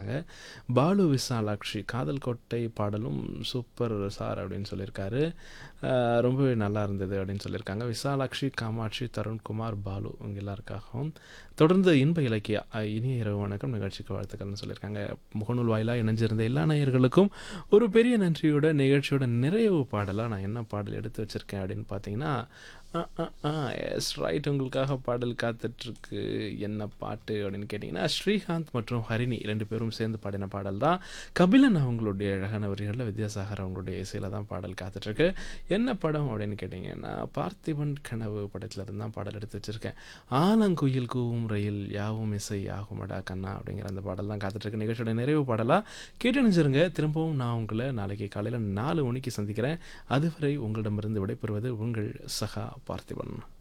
சொல்லியிருக்காங்க பாலு விசாலாட்சி காதல் கோட்டை பாடலும் சூப்பர் சார் அப்படின்னு சொல்லியிருக்காரு அஹ் ரொம்பவே நல்லா இருந்தது அப்படின்னு சொல்லியிருக்காங்க விசாலாட்சி காமாட்சி தருண்குமார் பாலு இவங்க எல்லாருக்காகவும் தொடர்ந்து இன்ப இலக்கிய அஹ் இனிய இரவு வணக்கம் நிகழ்ச்சிக்கு வாழ்த்துக்கள்னு சொல்லியிருக்காங்க முகநூல் வாயிலாக இணைஞ்சிருந்த எல்லா நேயர்களுக்கும் ஒரு பெரிய நன்றியோட நிகழ்ச்சியோட நிறைவு பாடலாக நான் என்ன பாடல் எடுத்து வச்சுருக்கேன் அப்படின்னு பார்த்தீங்கன்னா எஸ் ரைட் உங்களுக்காக பாடல் காத்துட்ருக்கு என்ன பாட்டு அப்படின்னு கேட்டிங்கன்னா ஸ்ரீகாந்த் மற்றும் ஹரிணி ரெண்டு பேரும் சேர்ந்து பாடின பாடல் தான் கபிலன் அவங்களுடைய அழகான வரிகளில் வித்யாசாகர் அவங்களுடைய இசையில் தான் பாடல் காத்துட்ருக்கு என்ன படம் அப்படின்னு கேட்டிங்கன்னா பார்த்திபன் கனவு படத்தில் இருந்து தான் பாடல் எடுத்து வச்சுருக்கேன் ஆலங்குயில் கூவும் ரயில் யாவும் இசை யாகுமடா கண்ணா அப்படிங்கிற அந்த பாடல் தான் காத்துட்ருக்கு நிகழ்ச்சியோட நிறைவு பாடலாக கேட்டு நினைச்சிருங்க திரும்பவும் நான் உங்களை நாளைக்கு காலையில் நாலு மணிக்கு சந்திக்கிறேன் அதுவரை உங்களிடமிருந்து விடைபெறுவது உங்கள் சகா பார்த்திபன்